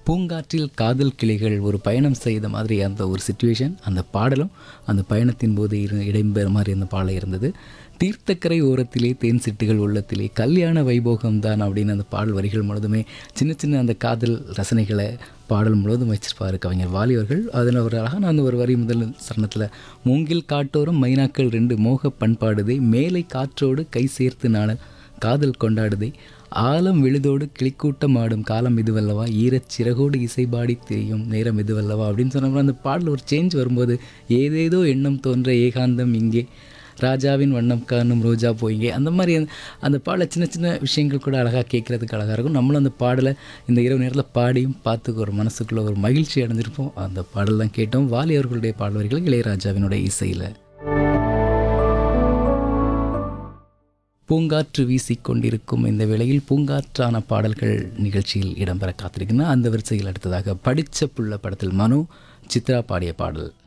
பூங்காற்றில் காதல் கிளிகள் ஒரு பயணம் செய்த மாதிரி அந்த ஒரு சுச்சுவேஷன் அந்த பாடலும் அந்த பயணத்தின் போது இரு இடம்பெற மாதிரி அந்த பாடல் இருந்தது தீர்த்தக்கரை ஓரத்திலே தேன் சிட்டுகள் உள்ளத்திலே கல்யாண வைபோகம் தான் அப்படின்னு அந்த பாடல் வரிகள் முழுதுமே சின்ன சின்ன அந்த காதல் ரசனைகளை பாடல் முழுவதும் வச்சிருப்பார் கவிஞர் வாலி அவர்கள் அதில் ஒரு அழகான அந்த ஒரு வரி முதல் சரணத்தில் மூங்கில் காட்டோரம் மைனாக்கள் ரெண்டு மோக பண்பாடுதே மேலை காற்றோடு கை சேர்த்து நாணல் காதல் கொண்டாடுதே ஆலம் விழுதோடு கிளிக்கூட்டம் ஆடும் காலம் இதுவல்லவா ஈரச் சிறகோடு இசைபாடி தெரியும் நேரம் இதுவல்லவா அப்படின்னு சொன்னோம்னா அந்த பாடல் ஒரு சேஞ்ச் வரும்போது ஏதேதோ எண்ணம் தோன்ற ஏகாந்தம் இங்கே ராஜாவின் வண்ணம் காணும் ரோஜா போயிங்கே அந்த மாதிரி அந்த- அந்த பாடலை சின்ன சின்ன விஷயங்கள் கூட அழகாக கேட்குறதுக்கு அழகாக இருக்கும் நம்மளும் அந்த பாடலை இந்த இரவு நேரத்தில் பாடியும் பார்த்து ஒரு மனசுக்குள்ள ஒரு மகிழ்ச்சி அடைஞ்சிருப்போம் அந்த பாடல் தான் கேட்டோம் வாலி அவர்களுடைய பாடல் வரிகள் இளையராஜாவினுடைய இசையில் பூங்காற்று வீசிக்கொண்டிருக்கும் இந்த வேளையில் பூங்காற்றான பாடல்கள் நிகழ்ச்சியில் இடம்பெற காத்திருக்கின்றன அந்த வரிசையில் அடுத்ததாக படிச்ச புள்ள படத்தில் மனு சித்ரா பாடிய பாடல்